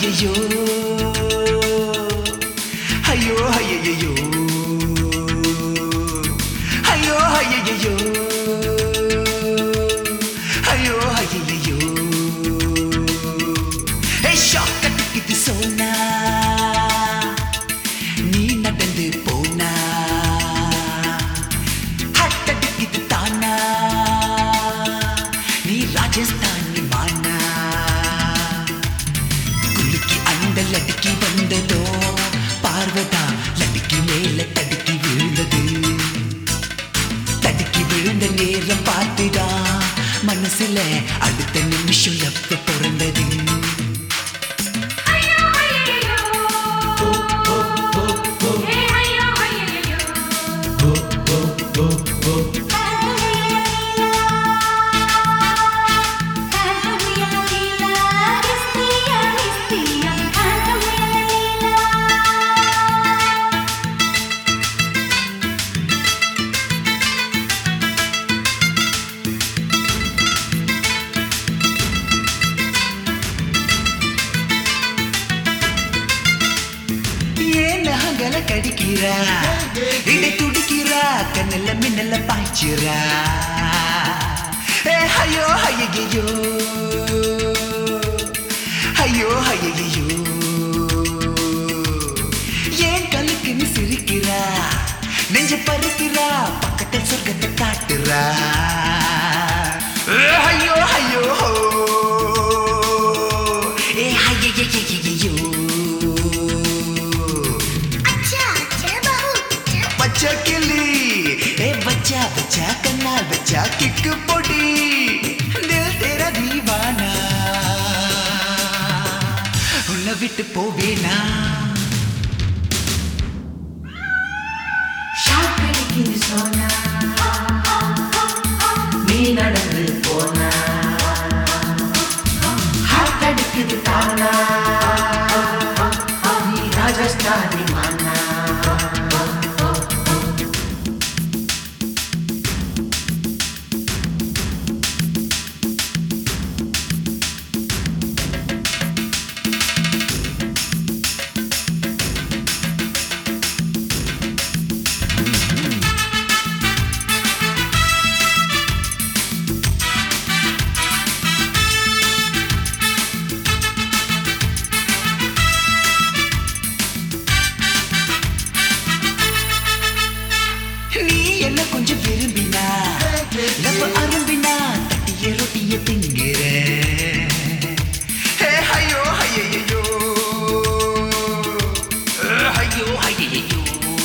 ஐயோ ஐயோ ஐயோ ஐயோ ஐயோ ஐயோ ஐயோ ஷாக் அடிக்குது சோனா நீ நடந்து போனா ஹட் அடிக்குது தானா நீ ராஜஸ்தானி மானா குலுக்கி அந்த லடுக்கி வந்ததோ பார்வதா லடுக்கி மேல தடுக்கி விழுந்தது தடுக்கி விழுந்த நேரம் பார்த்துதான் மனசுல அடுத்த நிமிஷம் எப்ப பிறந்தது ஐயோ ஐயோ ஹே ஐயோ ஐயோ ஏன் நகங்கள கடிக்கிறா இடை துடிக்கிறா கண்ணல்ல மின்னல்ல பாய்ச்சிரா ஏ ஐயோ ஐயோ ஐயோ ஐயோ ஏன் கலுக்குன்னு சிரிக்கிறா நெஞ்ச பறிக்கிறா பக்கத்தில் சொர்க்கத்தை காட்டுறா ஏ, ஐயோ ஐயோ ஏ ஐயோ बच्चा किली ए बच्चा बच्चा कन्नाल बच्चा किक पोटी दिल तेरा दीवाना உன்னை விட்டு போவேனா நீ நடந்து போனா ஹார்ட் அடிக்குது தானா நீ ராஜஸ்தானி மானா நீ என்ன கொஞ்சம் விரும்பினா நம்ம அரும்பினா தட்டிய ரொட்டிய திங்கிற ஹே, ஐயோ ஐயையோ. ஏ, ஐயோ ஐயையோ.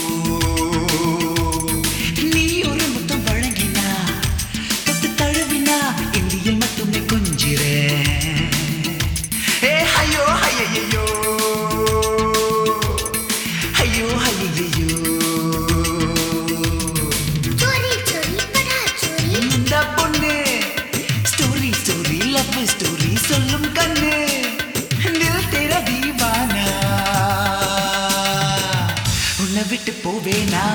நீ ஒரு முத்தம் வழங்கினா தொட்டு தழுவினா இந்தியில் மட்டுமே கொஞ்சிற ஏ, ஐயோ ஐயையோ. ஐயோ ஐயையோ. இந்த பொண்ணு ஸ்டோரி ஸ்டோரி லவ் ஸ்டோரி சொல்லும் கண்ணு தில் தெரா தீவானா உன்னை விட்டு போவேனா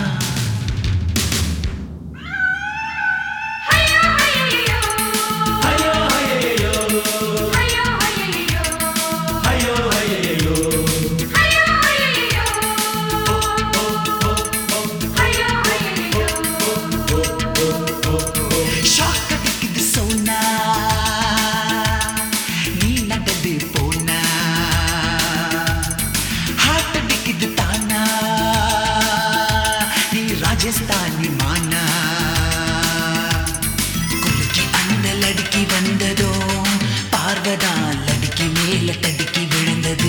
ஐயோ ஐயோ ஐயோ ஐயோ ஐயோ ஐயோ ஐயோ ஷாக் அடிக்குது சோனா நீ நடந்து போனா ஹார்ட் அடிக்குது தானா நீ ராஜஸ்தானி மானா குலுக்கி அந்த லடுக்கி வந்ததோ பார்வதா லடுக்கி மேல தடுக்கி விழுந்தது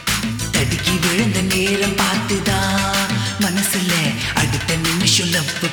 தடுக்கி விழுந்த நேரம் பார்த்துதான் மனசுல அடுத்த நிமிஷம் லவ்